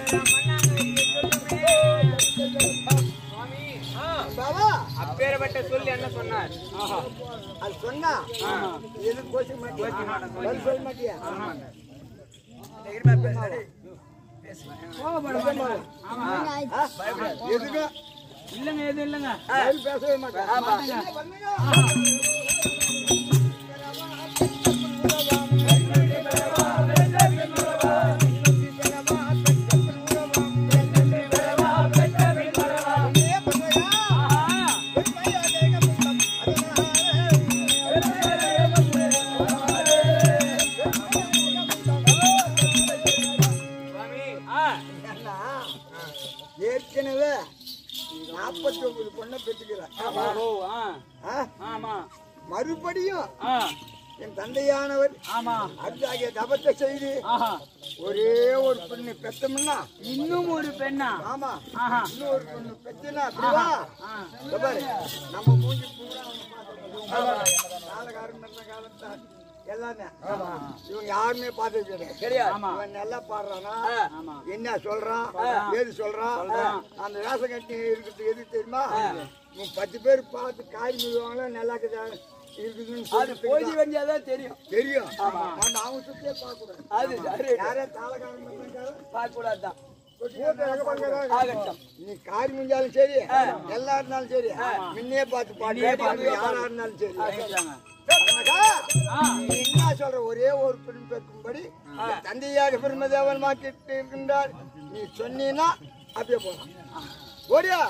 பாபா அப்பேற்பட்ட சொல் என்ன சொன்னார் அது சொன்னா எது கோச்சிக்க மாட்டியா பதில் சொல்ல மாட்டியா ஆ? எதுக்கு இல்லங்க எதுவும் இல்லங்க பதில் பேசவே மாட்டேன் ஆமா அண்ணா, ஏற்கனவே நாற்பத்தி ஒன்பது பொண்ணை பெற்றுக்கிறேன் ஓ ஆ ஆ? ஆமா மறுபடியும் ஆ என் தந்தையானவர் ஆமா அத்தாகிய தபத்தை செய்து ஆஹா ஒரே ஒரு பெண்ணு பெத்தோம்னா இன்னும் ஒரு பெண்ணா ஆமா ஆஹா இன்னும் ஒரு பொண்ணு பெத்துனா அப்படிவா ஆ இதோ பாரு, நம்ம மூஞ்சி பூரா அவங்க பார்த்திருக்கோம். காலகாரம் நல்ல காலத்தா எல்லாமே இவங்க யாருமே பார்த்தது கிடையாது தெரியாது ஆமா இவன் நல்லா பாடுறானா ஆமா என்ன சொல்றான் ஏது சொல்றான் அந்த வேஷம் கட்டி இருக்கிறது எது தெரியுமா உன் பத்து பேர் பார்த்து காய் மிதுவாங்களா நல்லா இருக்குதா இருக்குதுன்னு அது சொல்றதுக்கு போதி தான் வஞ்சாதான் தான் தெரியும் தெரியும் ஆனா அவங்க சுத்தியே பார்க்க கூடாது அது சரி யாரே தாளகாரம் பண்றாங்க பார்க்க கூடாதுதான் ஆகட்டும். நீ காரி முடிஞ்சாலும் சரி எல்லா இருந்தாலும் சரி முன்னே பார்த்து பாடு யாரா இருந்தாலும் சரி அண்ணாக்கா, நீ என்ன சொல்ற ஒரே ஒரு பெண் பெற்றும்படி தந்தையாக பெருமதேவன் மாக்கிட்டு இருக்கின்றார் நீ சொன்னீன்னா அப்படியே போலாம் ஓடியா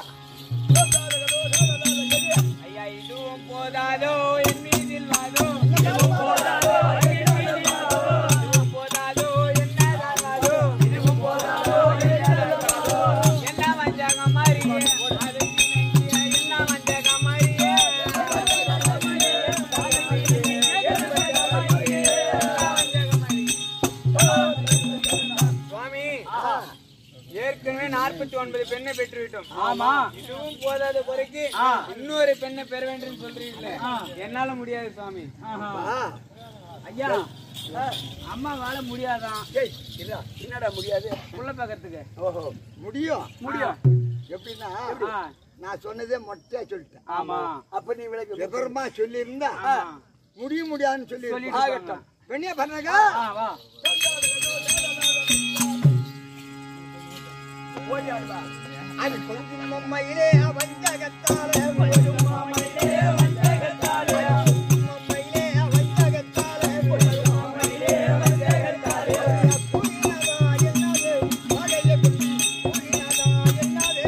ஐயா இதுவும் போதாதோ என் மீதில் வாதோ இதுவும் போதாதோ என் மீதில் வாதோ இதுவும் போதாதோ என்னதான் வாதோ இதுவும் போதாதோ என்னதான் வாதோ என்ன வஞ்சகம் மாறியே அது சின்னங்கிய என்ன வஞ்சகம் மாறியே சுவாமி ஏற்கனவே நாற்பத்தி ஒன்பது பெண்ணை பெற்றுவிட்டோம் ஆமா இதுவும் போதாத குறைக்கு இன்னொரு பெண்ணை பெற வேண்டும் சொல்றீங்களே என்னால முடியாது சுவாமி ஆஹா ஐயா அம்மா வாழ முடியாதான் ஏய், இருடா. என்னடா முடியாது புள்ள பார்க்கறதுக்கு ஓஹோ முடியும் முடியும் எப்படின்னா ஆ. நான் சொன்னதே மொட்டையா சொல்லிட்டேன் ஆமா அப்ப நீ விளக்கு விவரமா சொல்லி இருந்தா முடிய முடியாதுன்னு சொல்லி சொல்லிட்டு ஆகட்டும் பெண்ணியா பண்ணாங்க ஆ வா அது கொஞ்சம் மம்மையிலே வஞ்சகத்தாலே கொஞ்சம் மம்மையிலே வஞ்சகத்தாலே மம்மையிலே வஞ்சகத்தாலே கொஞ்சம் மம்மையிலே வஞ்சகத்தாலே புரியாதா என்னது மழையை பற்றி புரியாதா என்னது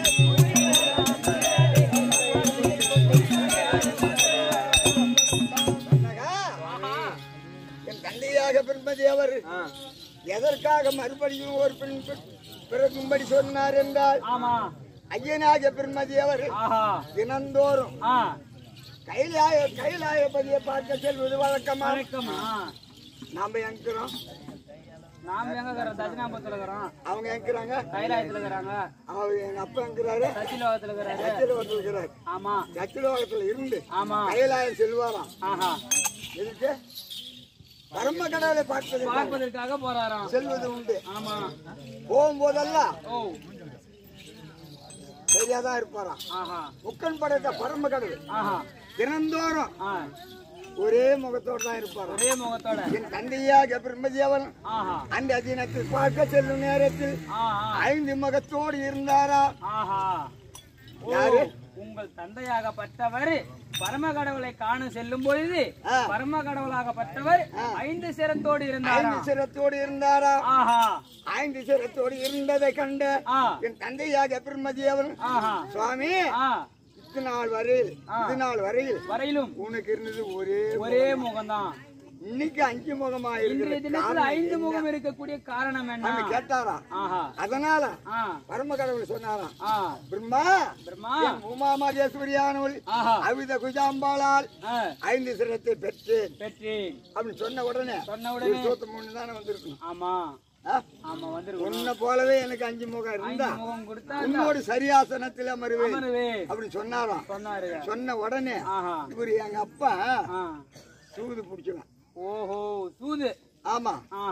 புரியாதா என் தந்தையாக பின்பதி அவர் எதற்காக மறுபடியும் ஒரு பெண் பெ- பிறகும்படி சொன்னார் என்றால் ஆமா ஐயனாக பின்மதி அவர் ஆஹா தினந்தோறும் ஆ கைலாய கைலாயபதியை பார்க்க செல்வது வழக்கமா வணக்கம் ஆ நாம எங்கிறோம் நாம எங்க இருக்கிறோம் தட்சிணாபுரத்துல இருக்கிறோம் அவங்க எங்கிறாங்க கைலாயத்துல இருக்கிறாங்க அவர் எங்க அப்பா எங்கிறாரு சத்தியலோகத்துல இருக்கிறாரு சத்திரவத்தில் இருக்கிறார் ஆமா சத்திரலோகத்தில் இருந்து ஆமா கைலாயம் செல்வாராம் ஆஹா எதுக்கு பரம கடவுளை பார்ப்பது பார்ப்பதற்காக போறாராம் செல்வது உண்டு ஆமா போகும்போதெல்லாம் ஓ சரியாதான் இருப்பாராம் ஆஹா முக்கன் படைத்த பரம கடவுள் ஆஹா தினந்தோறும் ஆ ஒரே முகத்தோடு தான் இருப்பாராம் ஒரே முகத்தோட என் தந்தையாக பிரம்மதேவன் ஆஹா அந்த அதினத்தில் பார்க்க செல்லும் நேரத்தில் ஆஹா ஐந்து முகத்தோடு இருந்தாரா ஆஹா ஓ, யாரு? உங்கள் தந்தையாகப்பட்டவர் பரம கடவுளை காண செல்லும் பொழுது ஆ. பரம கடவுளாகப்பட்டவர் ஐந்து சிரத்தோடு ஐந்து இருந்தாராம் சிரத்தோடு இருந்தாரா ஆஹா ஐந்து சிரத்தோடு இருந்ததை கண்ட ஆ என் தந்தையாக பிரம்மதேவன் ஆஹா சுவாமி ஆ இது நாள் வரையில் இது நாள் வரையில் வரையிலும் உனக்கு இருந்தது ஒரே ஒரே முகம்தான் இன்னைக்கு அஞ்சு முகமா இன்றைய இருக்கிற தினத்துல காரணம் ஐந்து என்ன? முகம் இருக்கக்கூடிய காரணம் என்ன அப்படி கேட்டாராம் ஆஹா அதனால ஆ பரம கடவுள் சொன்னாராம் ஆ பிரம்மா பிரம்மா என் உமா மகேஸ்வரியானவள் ஆஹா அவித குஜாம்பாளால் ஆ ஐந்து சிரத்தை பெற்றேன் பெற்றேன் அப்படின்னு சொன்ன உடனே சொன்ன உடனே இருபத்தி மூணு தானே வந்திருக்கணும் ஆமா ஆ? ஆமா வந்துருக்கோம் உன்னை போலவே எனக்கு அஞ்சு முகம் இருந்தா ஐந்து முகம் கொடுத்தா உன்னோடு சரியாசனத்தில் அமருவேன் அமருவே அப்படி சொன்னாராம் சொன்னாரு சொன்ன உடனே ஆஹா இவரு எங்க அப்பா ஆ சூது பிடிச்சலாம் ஓஹோ சூது ஆமா ஆஹா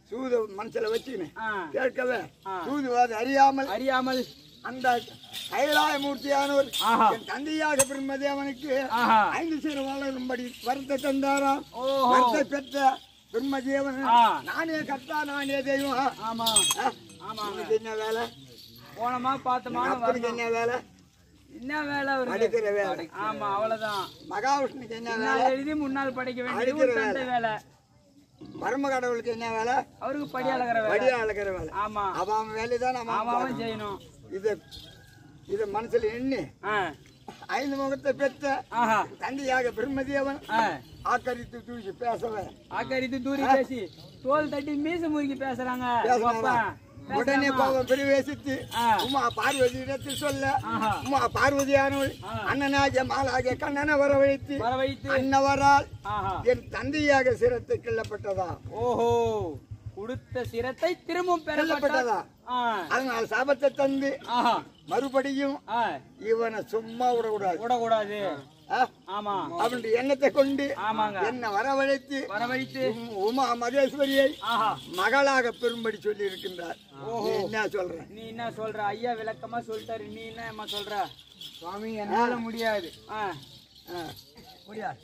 சூது மனசுல வச்சுக்கினேன் ஆ, கேட்கவே ஆ. சூதுவாது அறியாமல் அறியாமல் அந்த கைலாய மூர்த்தியானவர் ஆஹா. என் தந்தையாக பிரம்மதி அவனுக்கு ஆஹா ஐந்து சிறு வளரும்படி வரத்தை தந்தாராம் ஓஹோ வரத்தை பெற்ற பிரம்மதேவன் ஆ. நானே கர்த்தா நானே தெய்வம் ஆமா ஆ, ஆமாங்க உனக்கு என்ன வேலை போனமா பார்த்தோமா அப்பனுக்கு என்ன வேலை என்ன வேலை அவருக்கு அடிக்கிற வேலை ஆமா அவ்வளவுதான் மகாவிஷ்ணுக்கு என்ன வேலை முன்னால் எழுதி முன்னால் படிக்க வேண்டியது ஒரு அடிக்கிற தண்டை வேலை பரம கடவுளுக்கு என்ன வேலை அவருக்கு படி அழகிற வேலை வடியா அழகிற வேலை ஆமா அவன் வேலைதான் அவன் அவன் செய்யணும் இத இத மனசுல எண்ணி ஆ, ஐந்து முகத்தை பெற்ற ஆஹா தந்தையாக பிரம்மதேவன் ஆ, ஆக்கரித்து தூக்கி பேசவன் ஆக்கரித்து தூரி பேசி தோல் தட்டி மீச முறுக்கி பேசுறாங்க பேசினாரா? அப்பா, உடனே பேசாமா? கோபம் பிரவேசித்து ஆ. உமா பார்வதி இடத்தில் சொல்ல ஆஹா உமா பார்வதியானவள் ஆ. அண்ணனாகிய மாலாகிய கண்ணனை வரவழைத்து வர வைத்து அன்னவரால் ஆஹா என் தந்தையாக சிரத்தை கிள்ளப்பட்டதா ஓஹோ கொடுத்த சிரத்தை திரும்பவும் பெறப்பட்டதா கிள்ளப்பட்டதா ஆ, அதனால சாபத்தை தந்து ஆஹா மறுபடியும் ஆ, இவனை சும்மா விடக்கூடாது விடக்கூடாது ஆ? ஆமா அப்படின்ற எண்ணத்தை கொண்டு ஆமாங்க என்னை வரவழைத்து வர வைத்து உம் உமா மகேஸ்வரியை ஆஹா மகளாக பெரும்படி சொல்லி இருக்கின்றார் ஓஹோ. நீ என்ன சொல்றேன் நீ என்ன சொல்ற ஐயா விளக்கமா சொல்லிட்டாரு நீ என்ன சொல்ற சுவாமி என்னால முடியாது ஆ முடியாது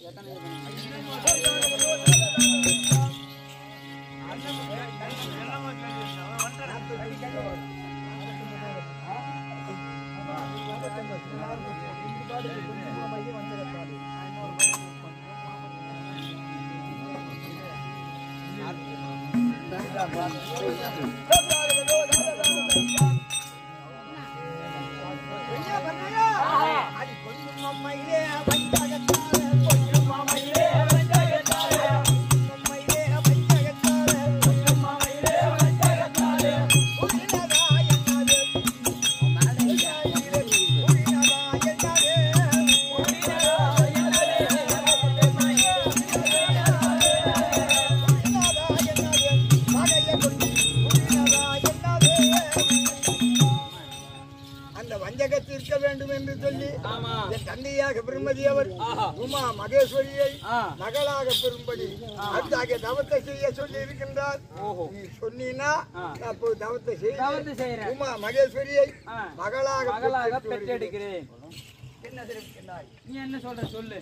அந்த வஞ்சகத்தை இருக்க வேண்டும் என்று சொல்லி ஆமா என் தந்தையாக பிரம்மதி அவர் ஆஹா. உமா மகேஸ்வரியை ஆ மகளாக பெறும்படி அத்தாகிய தவத்தை செய்ய சொல்லி இருக்கின்றார் ஓஹோ நீ சொன்னீன்னா ஆ. நான் அப்போ தவத்தை செய்து தவறு செய்யறேன் உமா மகேஸ்வரியை ஆ மகளாக மகளாக பெற்றெடுத்து வருகிறேன். பெற்றெடுக்கிறேன் நீ என்ன சொல்ற சொல்லு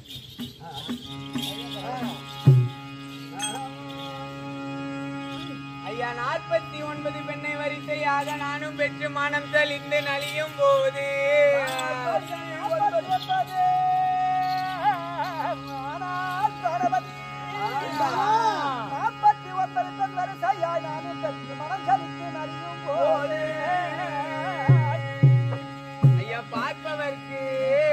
ஐயா நாற்பத்தி ஒன்பது பெண்ணை வரிசையாக நானும் பெற்று மனம் தெளிந்து நலியும் போது நாற்பத்தி ஒன்பது பெண் வரிசையாய் நானும் பெற்று மனம் சலித்து நலியும் போது ஐயா பார்ப்பவர்க்கு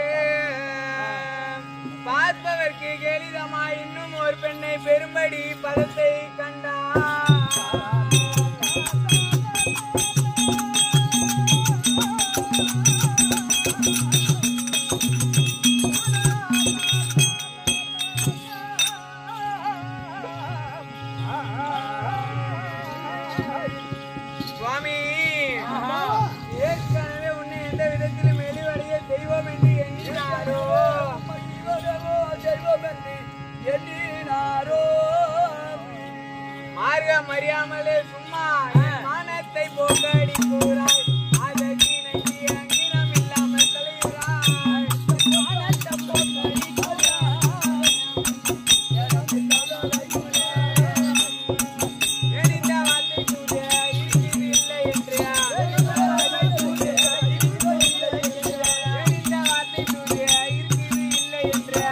பார்ப்பவர்க்கு எளிதமா இன்னும் ஒரு பெண்ணை பெரும்படி பதத்தை கண்டார் சுவாமி ஏற்கனவே உன்னை எந்த விதத்திலும் வெளிவடைய தெய்வம் என்று எண்ணினாரோ தெய்வம் என்று எண்ணினாரோ மார்க்கம் அறியாமலே சும்மா என் மானத்தை போக்கடி கூறாய் அதற்கு நன்றி அங்கினம் இல்லாமல் தலைகிறாய் மானத்தை போக்கடி எனிந்த வார்த்தை கூற இருக்குது இல்லை என்றா எனிந்த வார்த்தை கூற இருக்குது இல்லை என்றா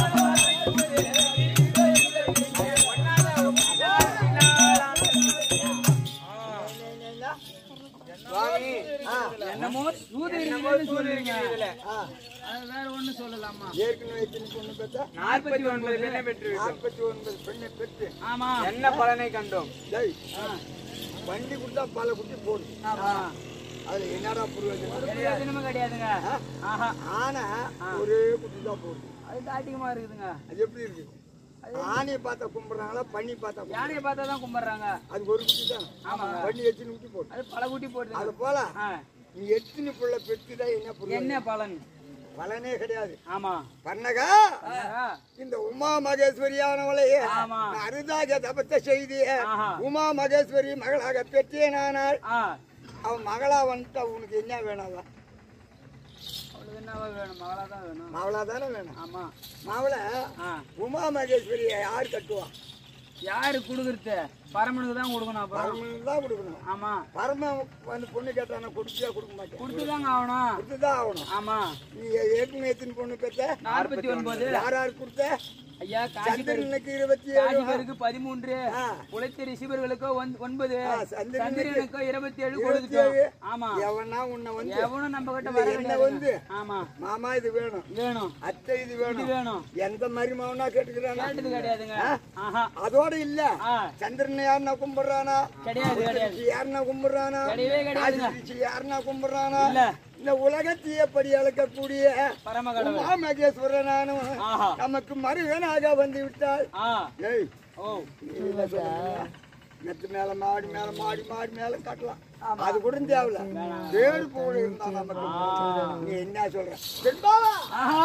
சுவாமி என்னமோ சூது இருக்குதுன்னு சொல்றீங்க ஆ. அது வேற ஒண்ணு சொல்லலாமா ஏற்கனவே எத்தனை பொண்ணு பெற்றா நாற்பத்தி ஒன்பது பெண்ணை பெற்று நாற்பத்தி ஒன்பது பெண்ணை பெற்று ஆமா என்ன பலனை கண்டோம் டேய், வண்டி கொடுத்தா பல குட்டி போடுது ஆமா அதுல என்னடா புரியோஜனம் பிரயோஜனமும் கிடையாதுங்க ஆஹா ஆனா ஒரே குட்டி தான் போடுது அது அதிகமா இருக்குதுங்க அது எப்படி இருக்கு ஆணையை பார்த்தா கும்பிடுறாங்களா பண்ணி பார்த்தா கும்பிடுறாங்களா? யானையை பார்த்தா தான் கும்பிடுறாங்க அதுக்கு ஒரு குட்டி தான் ஆமாங்க. பண்ணி எத்தனை குட்டி போடுது அது பல குட்டி போடுது அது போல ஆ, நீ எத்தனை பிள்ளை பெற்றுதான் என்ன புரியும் என்ன பலன் பலனே கிடையாது ஆமா பண்ணகா ஆஹா. இந்த உமா மகேஸ்வரியானவளை ஆமா. நான் அரிதாக தபத்தை செய்து ஆஹா. உமா மகேஸ்வரி மகளாக பெற்றேன் ஆனால் ஆ அவன் மகளா வந்துட்டா உனக்கு என்ன வேணும் அவ? அவளுக்கு என்னவா வேணும் மகளா தான் வேணும் மாவளா தானே வேணும் ஆமா மாவளை ஆ உமா மகேஸ்வரியை யார் கட்டுவா யாரு குடுக்குறது பரமனுக்கு தான் கொடுக்கணும் அப்புறம் பரமனுக்கு தான் கொடுக்கணும் ஆமா பரம வந்து பொண்ணு கேட்டானா கொடுத்தியா கொடுக்க மாட்டேன் கொடுத்துதாங்க ஆகணும் கொடுத்துதான் ஆகணும் ஆமா நீ ஏற்கனவே எத்தனை பொண்ணு பெற்ற நாற்பத்தி ஒன்பது யார் யார் கொடுத்த ஐயா காசி பேருக்கு சந்திரனுக்கு இருபத்தி ஏழு காசி பேருக்கு பதிமூன்று ஆ. உழைத்த ரிஷிபர்களுக்கோ ஒன்- ஒன்பது ஆ, சந்திரனுக்கு சந்திரனுக்கோ இருபத்தி ஏழு இருபத்தி கொடுத்துட்டோம் ஏழு ஆமா எவனா உன்னை வந்து எவனும் நம்ம கிட்ட இல்ல, வர என்ன கிடையாது வந்து ஆமா மாமா இது வேணும் வேணும் அத்தை இது இது வேணும் வேணும் எந்த மாதிரி மாவனா கேட்டுக்கிறானா கேட்டது கிடையாதுங்க ஆ? ஆஹா அதோட இல்ல ஆ சந்திரனை யாருன்னா கும்பிடுறானா கிடையாது கிடையாது ரிஷி யாருன்னா கும்பிடுறானா கிடையவே கிடையாதுங்க காசி ரிஷி யாருன்னா கும்பிடுறானா இல்ல இந்த உலகத்தையே படி அளக்கக்கூடிய பரம கடவுள் உமா மகேஸ்வரனானும் ஆஹா நமக்கு மருகனாக வந்து விட்டால் ஆ ஏய் ஓ நீ என்ன சொல்ற? மெத்து மேல மாடி மேல மாடி மாடி மேல கட்டலாம் அது கூட தேவையில்ல வேறு போல இருந்தா நமக்கு நீ என்ன சொல்ற பெண்பாவா ஆஹா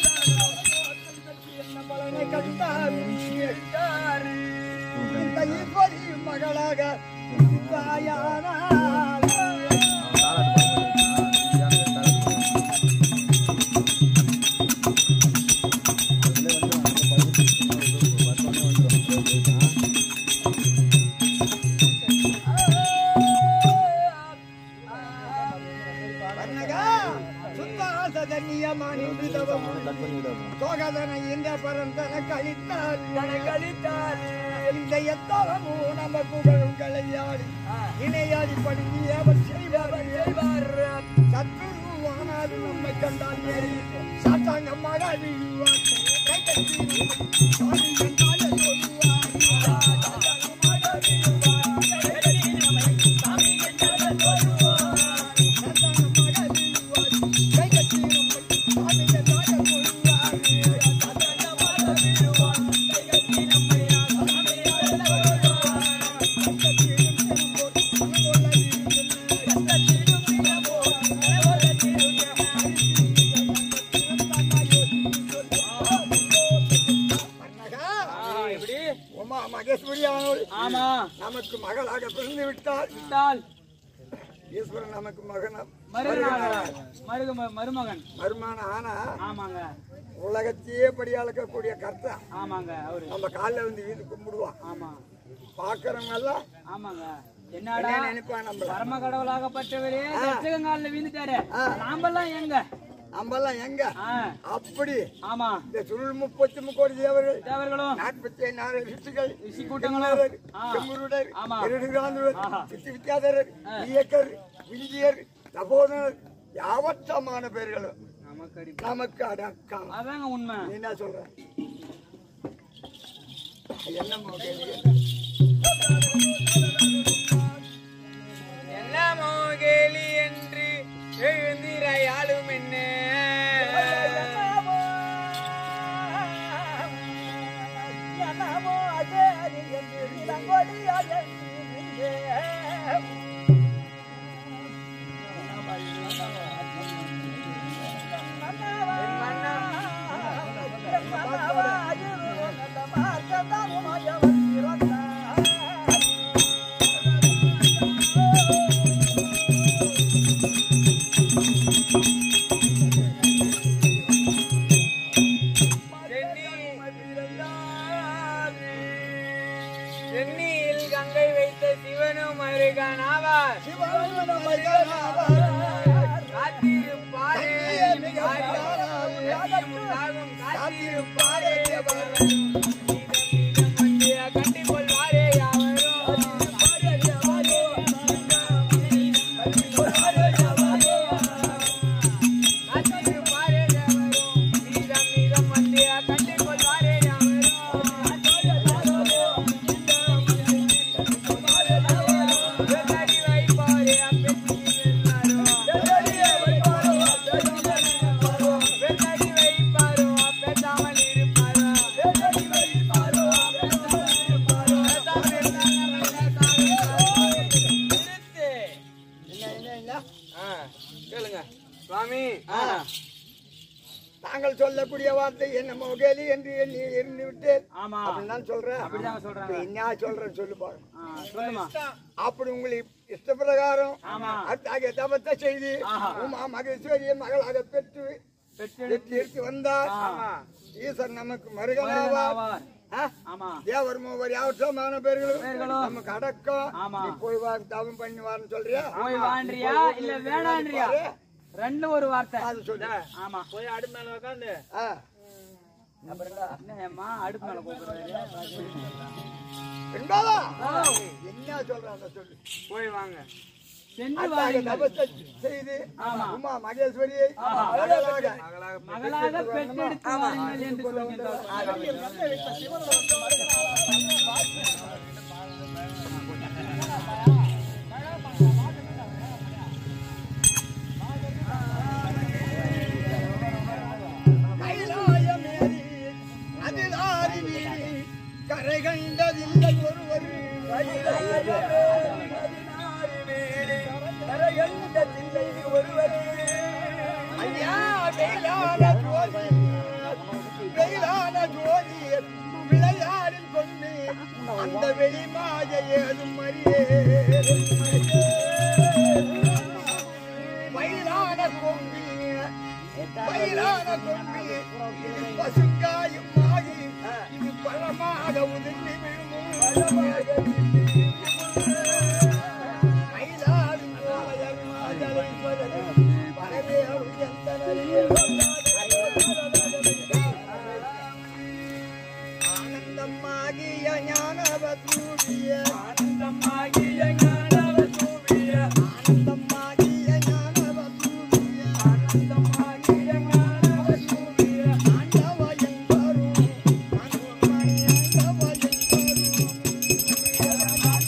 என்ன பலனை கண்டார் கேட்டார். இந்த ஈஸ்வரி மகளாக தாயானாள். வர்ணகா, சுத்தாசத நியமனி விதவம். சோகதனை இந்த பரந்தன கழித்தால் கழித்தால் இந்த எத்தவமும் நம்ம புகழும் கலையாடி இணையாடி படுங்கி அவர் செய்வார் செய்வார் சத்துருவானால் நம்மை கண்டால் ஏறி சாத்தாங்கமாக அழிவார் கை கட்டி சாமி கண்டால் சொல்லுவார் சாத்தாங்கமாக அழிவார் கை கட்டி நம்மை சாமி கண்டால் சொல்லுவார் சாத்தாங்கமாக அழிவார் கை கட்டி நம்மை சாமி கண்டால் சொல்லுவார் சாத்தாங்கமாக அழிவார் கை கட்டி நம்மை சாமி கண்டால் சொல்லுவார் ஆ, எப்படி உமா மகேஸ்வரியானவள் ஆமா நமக்கு மகளாக பிறந்து விட்டால் விட்டால் ஈஸ்வரன் நமக்கு மகன மருமகன் மருக மருமகன் வருமான ஆனா ஆமாங்க உலகத்தையே படி அளக்கக்கூடிய கர்த்தா ஆமாங்க அவரு நம்ம காலில் வந்து வீடு கும்பிடுவான் ஆமா பாக்குறவங்க எல்லாம் ஆமாங்க என்னடா என்ன நினைப்பான் நம்மள பரம கடவுளாகப்பட்டவரே தட்சகங்காலில் விழுந்துட்டாரு நாமெல்லாம் எங்க நம்ம எல்லாம் எங்க ஆ, அப்படி ஆமா இந்த சுருள் முப்பத்தி முக்கோடி தேவர்கள் தேவர்களும் நாற்பத்தி நாலு ரிஷிகள் ரிஷி கூட்டங்களும் ஆ, செங்குருடர் ஆமா. இருடுகாந்தர் ஆஹா. சித்தி வித்யாதரர் இயக்கர் விஞ்சியர் தபோதனர் யாவற்றமான பேர்களும் நமக்கு அடி நமக்கு அடக்கம் அதாங்க உண்மை நீ என்ன சொல்ற என்னம்மா கேள்வி எல்லாமோ கேலி என்று எழுந்திரையாளும் என்ன சென்னியில் கங்கை வைத்த சிவனும் அருகனாவார் காத்திருப்பாரே உண்டாகும் காத்திருப்பாரே கட்டிக்கொள்வாரே காத்திருப்பாரே நீதம் நீதம் வந்து கட்டிக்கொள்வாரே வெள்ளடி வைப்பாரே வெள்ளடி வைப்பாரோ பேசாமல் இருப்பாரோ என்ன என்ன என்ன கேளுங்க சுவாமி ஆ, தாங்கள் சொல்லக்கூடிய வார்த்தை என்ன மொகேலி என்று எண்ணி இருந்து விட்டேன் ஆமா அப்படின்னு தான் சொல்றேன் அப்படிதாங்க சொல்றாங்க இப்ப என்ன சொல்றேன் சொல்லு பாருங்க ஆ, சொல்லுமா அப்படி உங்களுக்கு இஷ்டப்பிரகாரம் ஆமா. அத்தாகிய தபத்தை செய்து ஆஹா. உமா மகேஸ்வரியை மகளாக பெற்று பெற்றெடுத்து வெற்றி எடுத்து வந்தார் ஆமா. ஈஸ்வர் நமக்கு மருகனாவார் மருகனாவார். ஆ? ஆமா தேவர் மூவர் யாவற்றமான பேர்களும் பேர்களும் நமக்கு அடக்கம் ஆமா. நீ போய் வா தவம் பண்ணி வான்னு சொல்றியா போய் வாண்டியா இல்ல வேணான்றியா ரெண்டு ஒரு வார்த்தை அது சொல்லு ஆமா போய் அடுப்பு மேல உட்காந்து ஆ. என்னம்மா அடுப்பு மேல கூப்பிடுறாரு என்பதா? என்ன சொல்றாங்க சொல்லு போய் வாங்க சென்று அத்தாகிய வாருங்கள் தபத்தை செய்து ஆமா. உமா மகேஸ்வரியை மகளாக மகளாக பெற்றெடுத்து வாருங்கள் என்று சொல்கின்றார் கைலாயமேறி அதிலாரி வீதி கரை கண்டதில்லை ஒருவர் ஐயா வெயிலான ஜோதி வெயிலான ஜோதி விளையாடில் கொண்டு அந்த வெளிமாய ஏதும் அறியே வயலான கொம்பி வயலான கொம்பி இது பசுக்காயும் ஆகி இது பழமாக உதிர்ந்து விழுமும் மயிலாடும் கோவையர் மாதலை பரவே ஆனந்தமாகிய ஞானவதூபிய ஆனந்தமாகிய ஞானவதூபிய ஆனந்தமாகிய ஞானவதூபிய ஆனந்தமாகிய ஞானவதூபிய ஆண்டவயன் வரும் மனோன்மணி ஆண்டவயன் வரும்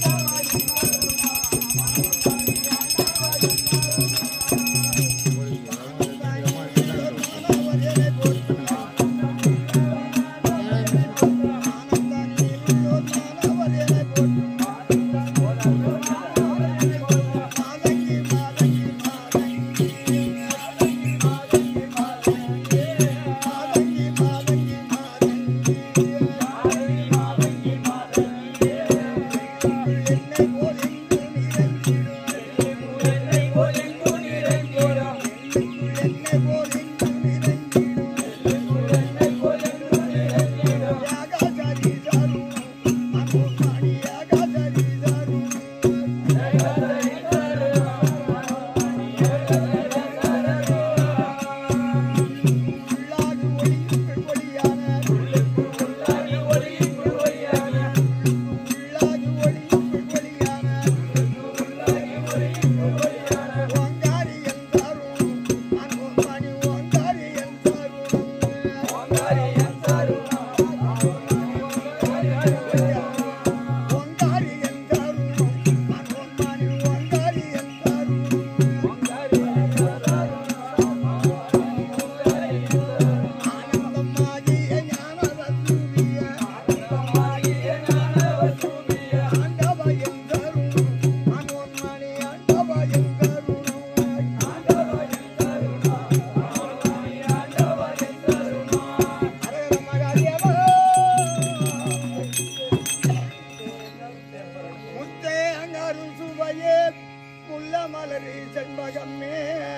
முத்தே அங்கரும் சுவையே முல்ல மலரி செண்பகமே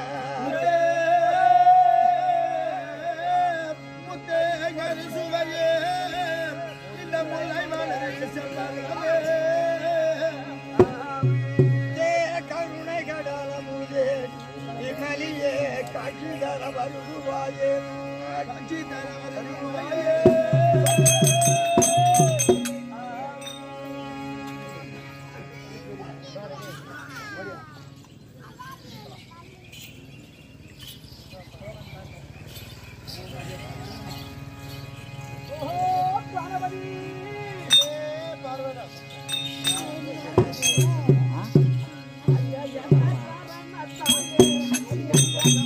முத்தே அங்கரு சுவையே இந்த முல்லை மலரி செண்பகமே தே கருணை கடலமுதே விமலியே காட்சி தர வருவாயே காட்சி தர வருவாயே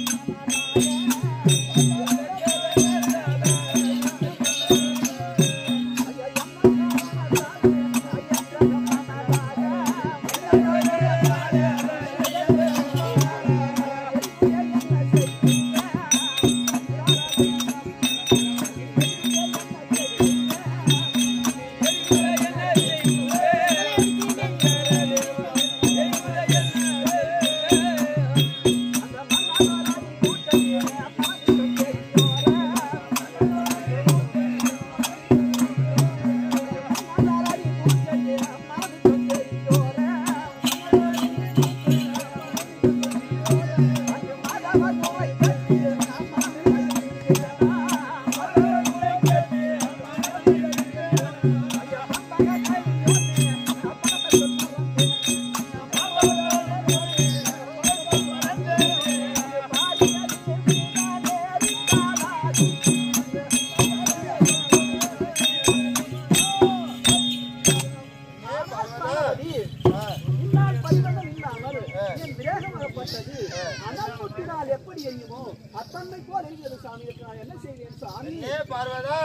ஆ இந்நாள் பரிவந்தம் இல்லாமல் என் விரேகமாகப்பட்டது அனல் முட்டினால் எப்படி எண்ணுமோ அத்தன்மை போல் எரிகிறது சாமி நான் என்ன செய்வேன் சாமி ஏ பார்வதா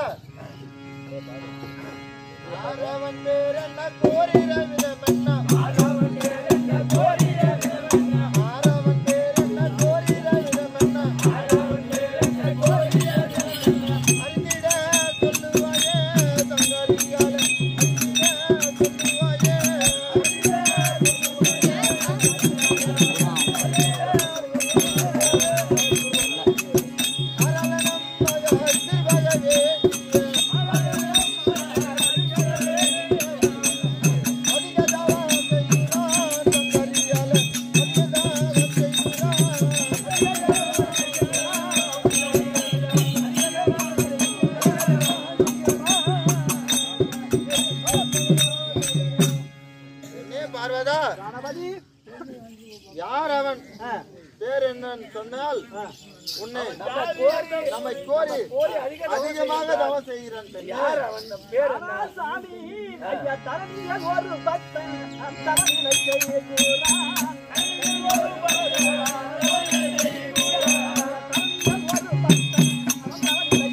ஆரவன் பேர் என்ன கோரிர விதமென்ன ஆரவன் பேர் என்ன கோரிர விதமென்ன அறிந்திட சொல்லுவாயே தங்கரியால அறிந்திட சொல்லுவாயே அரளனம் மகத்தி வயவே அதிக தவம் செய்கிறான் தங்கரியால அதிக தவம் செய்கிறான் என்னே பார்வதா கணபதி யார் அவன் பேர் என்னன்னு சொன்னால் உன்னை நம்மை கோரி அதிகமாக தவம் செய்கிறான் யார் அவன் ஆனா சாமி ஐயா தரணியில் ஒரு பக்தன் தரணிலை செய்கிறான் ஒரு பக்தன் அவன் தரணிலை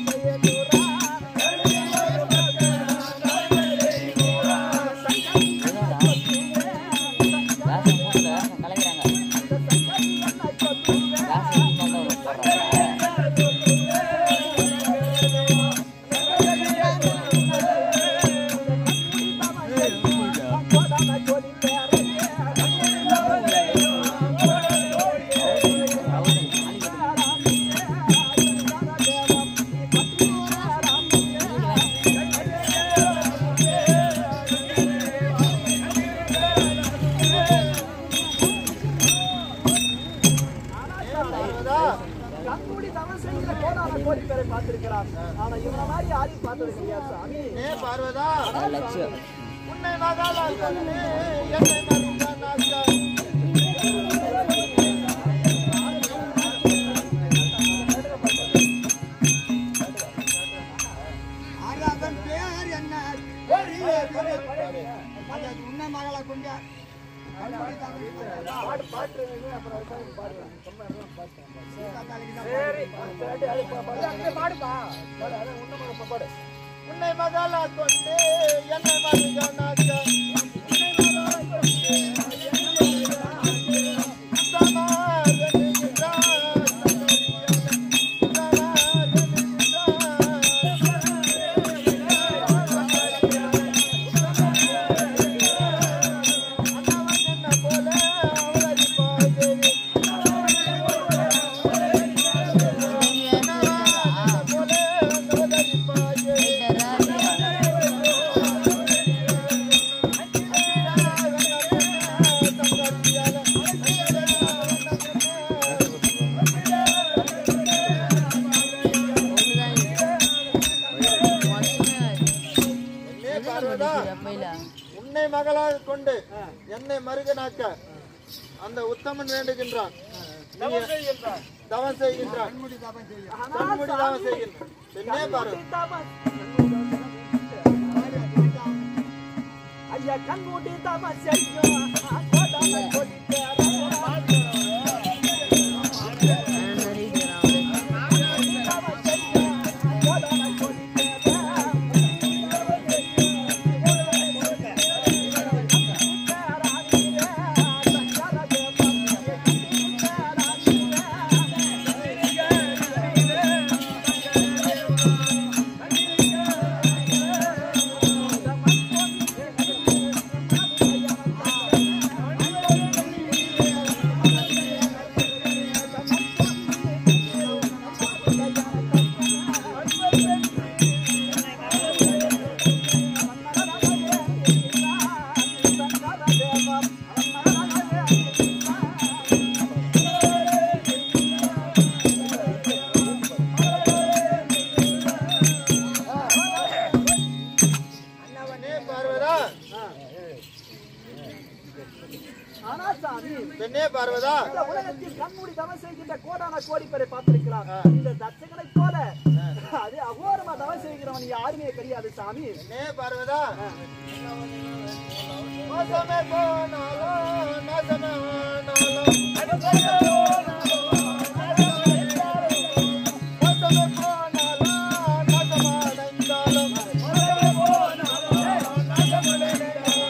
பார்வதா கண்மூடி தவம் செய்கிற கோடான கோடி பேரை பார்த்திருக்கிறான் ஆனா இவன மாதிரி யாரையும் பார்த்தது கிடையாது சாமி ஏ பார்வதா உன்னை மகளால் கண்டு என்னை மறுத்தான் நாச்சா அதன் பேர் என்ன அதை உன்னை மகளை கொண்டு பாடு பாட்டு அப்புறம் அதுக்காக பாடுறேன் பாடுப்பா பாடு அதான் உன்ன மகன் பாடு உன்னை மகளால் கொண்டு என்னை மறுத்தான் நாச்சா சமார் என்கின்றான் சமார் அண்ணவன் என்ன போல அவளை பாதேவி உன்னை மகளாக கொண்டு என்னை மருகனாக்க அந்த உத்தமன் வேண்டுகின்றான் தவம் செய்கின்றான் தவம் செய்கின்றான் கண்மூடி தவம் செய்கின்றான் பெண்ணே பாரு ஐயா கண்மூடி தவ செய்யும் கோடான கோடி பேரை ஏ உலகத்தில் கண்மூடி தவம் செய்கின்ற கோடான கோடி பேரை பார்த்திருக்கிறார் இந்த தச்சகனை போல அது அகோரமா தவம் செய்கிறவன் யாருமே கிடையாது சாமி நே பார்வதா மோசமே போனாலும் நாசமே ஆனாலும் மோசமே போனாலும் நாசமடைந்தாலும் மோசமே போனாலும் நாசமடைந்தாலும்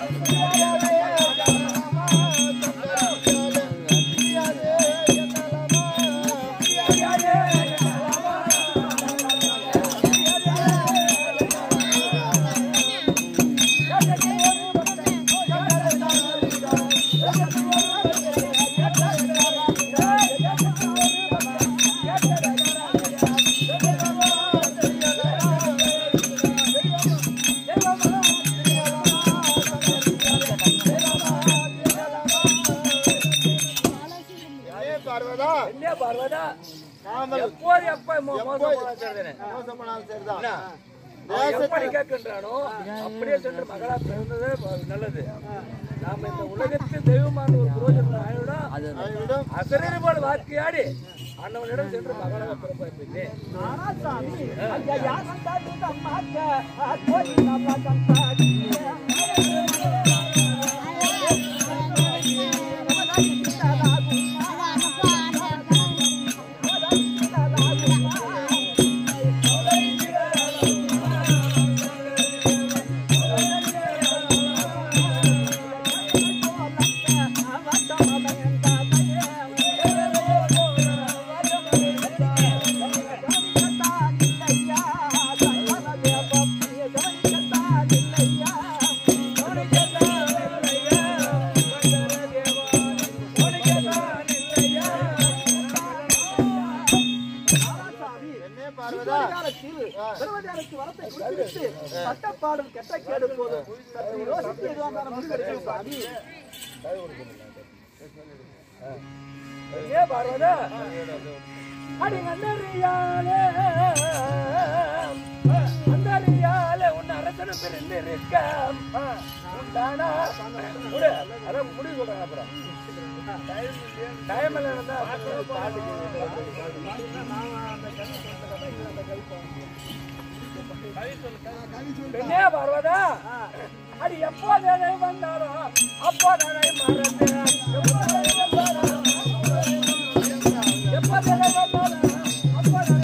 பார்வதா என்ன பார்வதா நாமல் எப்போது எப்ப மோ- மோசம் போனாலும் சரிதானே? மோசமானால் சரிதான் அவன் எப்படி கேட்கின்றானோ அப்படியே சென்று மகளா பிறந்ததே நல்லது நாம இந்த உலகத்தில் தெய்வமான ஒரு புரோஜனம் ஆயிடும் அதைவிடும் அசரீரி போல வார்த்தையாடி அண்ணவனிடம் சென்று மகளாக பிறப்பாய்ப்பில்லை ஆனா சாமி ஐயா யார் வந்தாரு அம்மாக்க கோடி நாம கண்டாடி என்ன பார்வதா வரத்தை கொடுத்துவிட்டு பட்டப்பாடும் கெட்ட கேடு போதும் சற்று யோசித்து எதுவாக இருந்தாலும் முடிவெடுக்கணும் சாமி ஏ பார்வதா அடி அந்தரியாலே அந்தரியாலே உன் அரசனு பிரிந்திருக்க உண்டானா முடி அதான் முடிவு சொல்றேன் அப்புறம் டைம் இல்லைன்னா பெண்ணே பார்வதா அடி எப்போதே வந்தாரோ அப்போதே மறந்து எப்போதே வந்தாரோ அப்போதே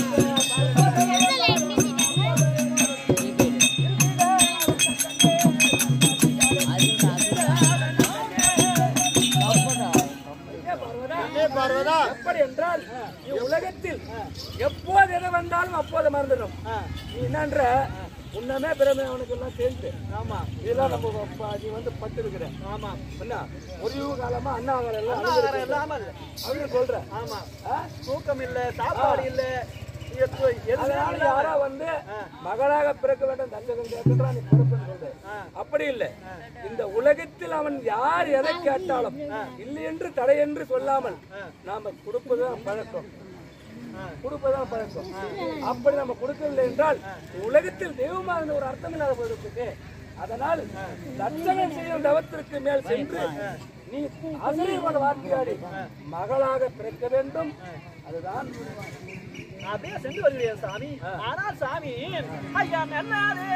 என்ன பார்வதா எப்படி என்றால் உலகத்தில் எப்போது எது வந்தாலும் அப்போது மறந்துடும் நீ என்னன்ற உன்னமே பிறமை அவனுக்கு எல்லாம் சேர்ந்து ஆமா இதெல்லாம் நம்ம அப்பா, நீ வந்து பட்டு இருக்கிற ஆமா என்ன ஒரு யுக காலமா அண்ணா எல்லாம் அண்ணாவரம் இல்லாமல் அப்படின்னு சொல்ற ஆமா ஆ? தூக்கம் இல்ல சாப்பாடு இல்ல எப்ப- எதுவுமே அதனால இல்லாம- யாரோ வந்து மகளாக பிறக்க வேண்டும் தஞ்சகம் கேட்கின்றான் நீ பிறப்புன்னு சொல்ற அப்படி இல்லை இந்த உலகத்தில் அவன் யார் எதை கேட்டாலும் இல்லை என்று தடை என்று சொல்லாமல் நாம கொடுப்பதுதான் பழக்கம் கொடுப்பதுதான் பழக்கம் அப்படி நம்ம கொடுக்கவில்லை என்றால் உலகத்தில் தெய்வமான ஒரு அர்த்தம் இல்லாத போயிருக்கு அதனால் தட்சணம் செய்யும் தவத்திற்கு மேல் சென்று நீ அசைவன வார்த்தையாடி மகளாக பிறக்க வேண்டும் அதுதான் நான் அப்படியே சென்று வருகிறேன் சாமி ஆனால் சாமி ஐயா நன்னாரே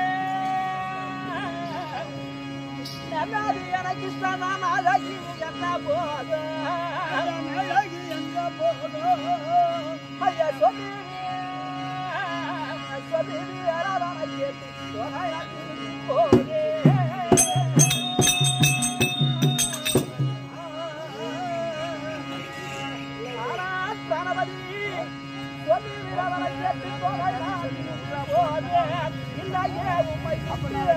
நன்னாரு எனக்கு இஷ்டம் நான் அழகி என்ன போதும் அழகி எங்க போதும் ஐயா சொல்லி சொல்லி யாரான கேட்டு சொன்னாயாக்கி போதே ஆனால் கணபதி சொல்லி விரவனை கேட்டு போகிறான் போதே இல்லையே உம்மை அப்படியே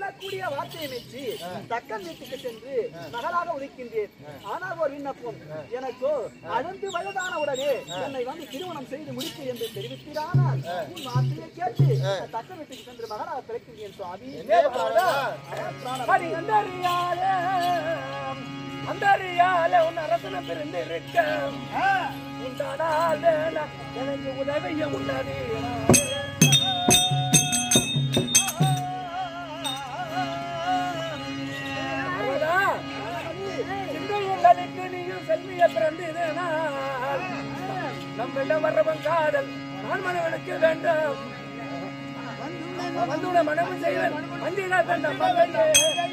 சொல்லக்கூடிய வார்த்தையை மெச்சி தக்கன் வீட்டுக்கு சென்று மகளாக உழைக்கின்றேன் ஆனால் ஒரு விண்ணப்பம் எனக்கோ அழுந்து வயதான உடனே என்னை வந்து திருமணம் செய்து முடிப்பு என்று தெரிவித்தீரானால் உன் வார்த்தையை கேட்டு தக்க வீட்டுக்கு சென்று மகளாக பிறக்கின்றேன் சுவாமி அடி அந்தரியாலே அந்தரியாலே உன் அரசன பிறந்து இருக்க உண்டானாலே நான் எனக்கு உதவிய உண்டாதே சிந்தையங்களுக்கு நீயும் செல்விய பிறந்ததனால் நம்மிடம் வர்றவன் காதல் நான் மனவனுக்கு வேண்டும் வந்துள்ள மனமும் செய்வன் வந்திட தந்த மங்கையே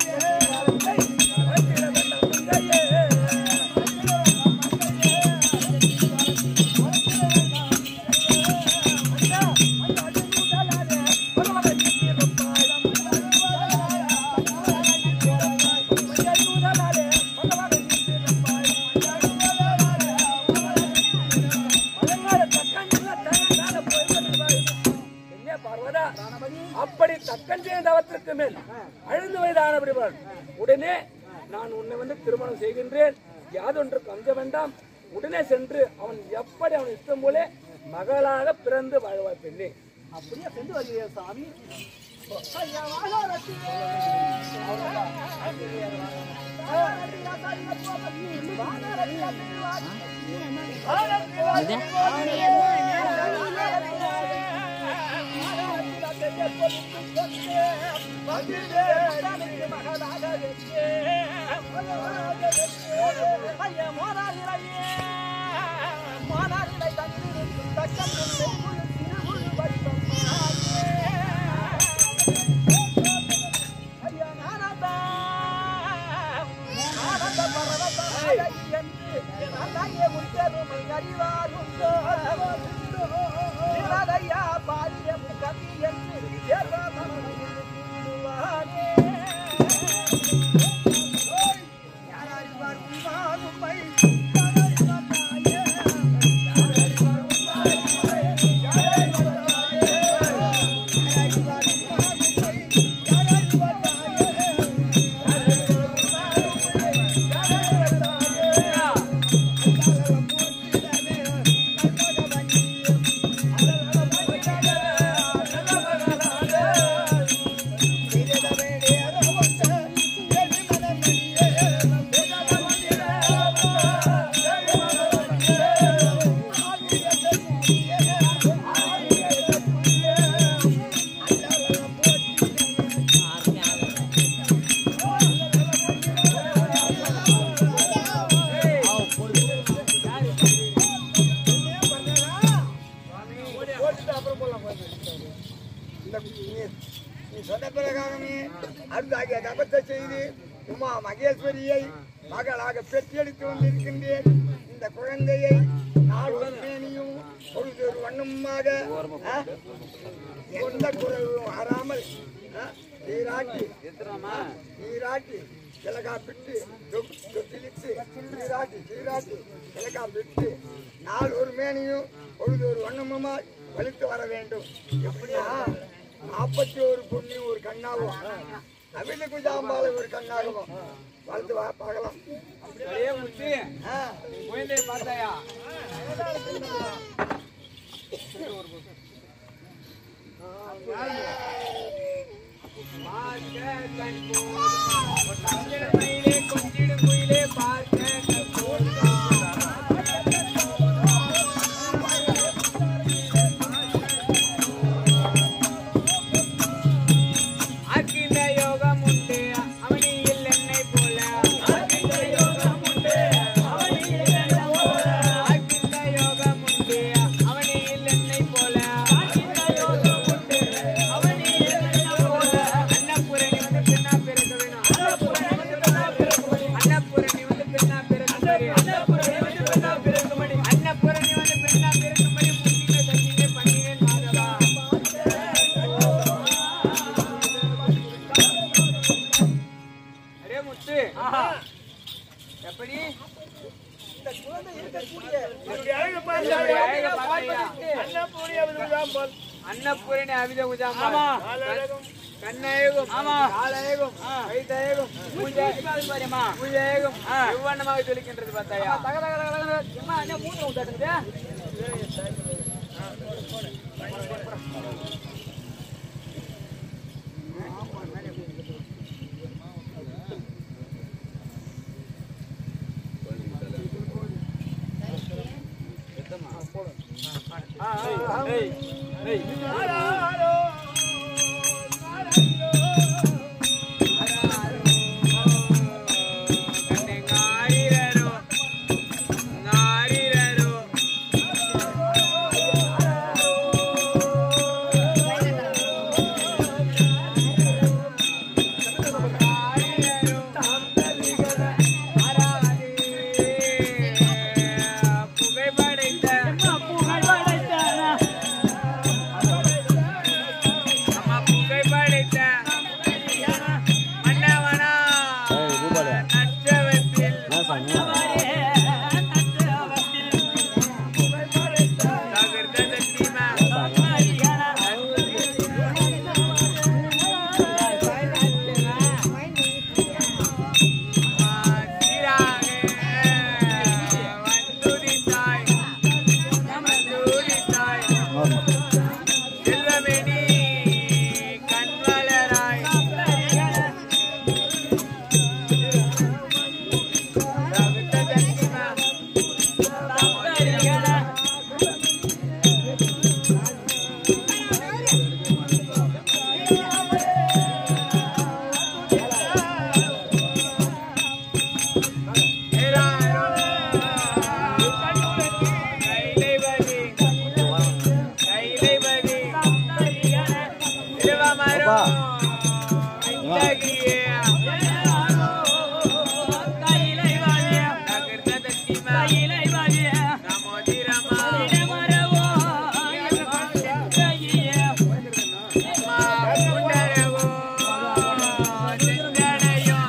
வந்திட தந்த மங்கையே என்ன பார்வதா அப்படி தக்கன் செய்த தவத்திற்கு மேல் அழுந்து வயதானபடிவாள் உடனே நான் உன்னை வந்து திருமணம் செய்கின்றேன் யாதொன்றுக்கு அஞ்ச வேண்டாம் உடனே சென்று அவன் எப்படி அவன் இஷ்டம் போல மகளாக பிறந்து வாழ்வாய் பெண்ணே அப்படியே சென்று வருகிறேன் சாமி ஐயா, வாழாரத்திலே. வாழாரத்திலே, வாழாரத்திலே, இந்த நீ- நீ சொன்ன பிரகாரமே அருந்தாகிய தபத்தை செய்து உமா மகேஸ்வரியை மகளாக பெற்றெடுத்து வந்திருக்கின்றேன் இந்த குழந்தையை நாள் மேனியும் பொழுதொரு வண்ணமாக ஆ, எந்த குறைவும் வராமல் ஆ, நீராட்டி ஆ, நீராட்டி கிழக்கா பிட்டு தொட்டிலிட்டு நீராட்டி சீராட்டி கிழக்கா பிட்டு நாள் ஒரு மேனியும் பொழுது ஒரு வண்ணமுமாய் வலித்து வர வேண்டும் எப்படியா நாற்பத்தி ஒரு பொண்ணு ஒரு கண்ணாகும் அவிலுக்கு ஜாம்பால ஒரு கண்ணாகவும் வளர்த்து வா பார்க்கலாம் அப்படியே முத்து ஆ, குழந்தைய பார்த்தாயா பார்க்க கண் போதுமா கொஞ்சிடும் மயிலே கொஞ்சிடும் குயிலே பார்க்க கண் போதுமா அகில யோகம் உண்டு அவனியில் என்னை போல அகில யோகம் உண்டு அவனியில் என்னை போல அகில யோகம் உண்டு அவனியில் என்னை போல அகில யோகம் உண்டு அவனியில் என்னை போல அன்னபூரணி வந்து பெண்ணா பிறக்க வேணும் அன்னபூரணி வந்து பெண்ணா பிறக்க வேணும் அன்னபூரணி வந்து பெண்ணா பிறக்க வேணும் அன்னபூரணி வந்து பெண்ணா பிறக்க வேணும் அன்னபூரணி வந்து பெண்ணா பிறக்கும்படி புண்ணிய சஞ்சினை பண்ணினேன் மாதவா அரே முத்து எப்படி இந்த குழந்தை இருக்கக்கூடிய என்னுடைய அழகை பார்த்தாயா? அன்னபூரணி அவித உஜாம்பால் கண்ணழகும் ஆமா. காலழகும் கைத்தழகும் பூஜை பாருமா பூஜையகும் எவ்வண்ணமாக ஜொலிக்கின்றது பார்த்தாயா தக தக தக தக என்ன என்ன மூணு உண்டாக்குது கண்ணெங்காரிரரோ நாரிரரோ புகைப்படைத்த அம்மா புகைப்படைத்த மன்னவனா நற்றவத்தில் தகர்ந்த தீமா சீராக வந்துதித்தாய் வந்துதித்தாய் செல்வமெனி கண்வளராய் தகுந்த தன்னிமா கைலைவதி கைலைவதி திருவமரம் இத்தகைய தகர்ந்த தத்திமா நமோதிரமா மா புண்டரவோ செஞ்சடையோ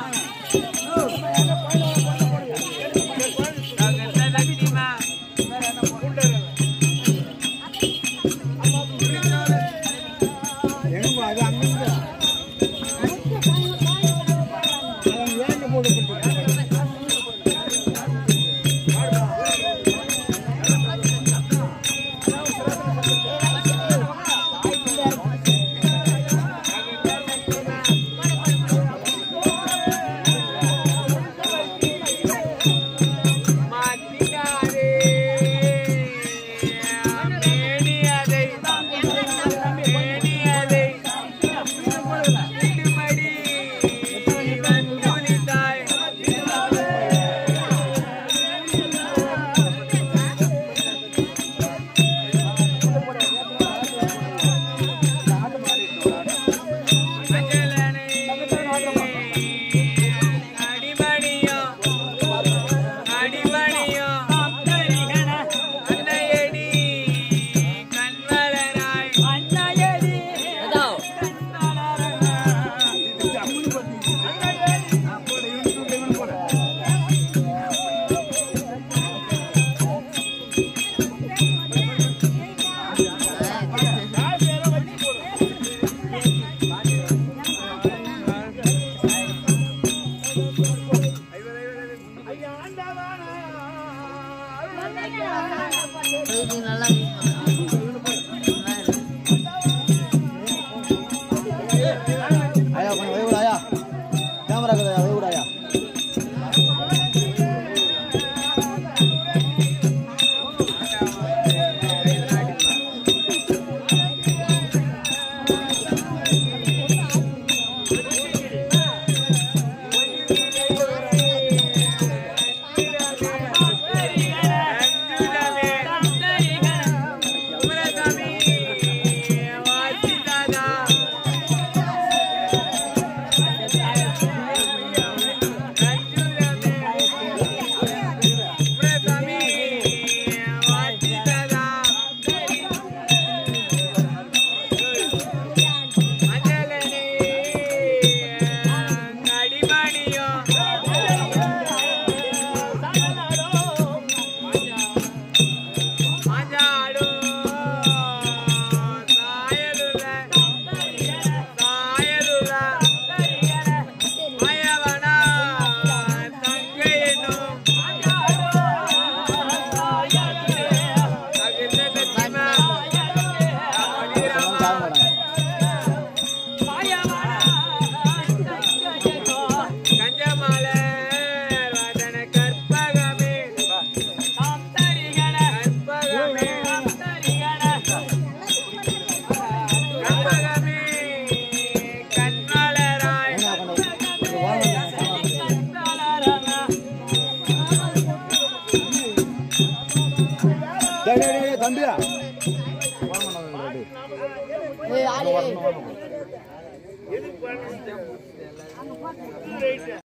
ஏய் ஆளு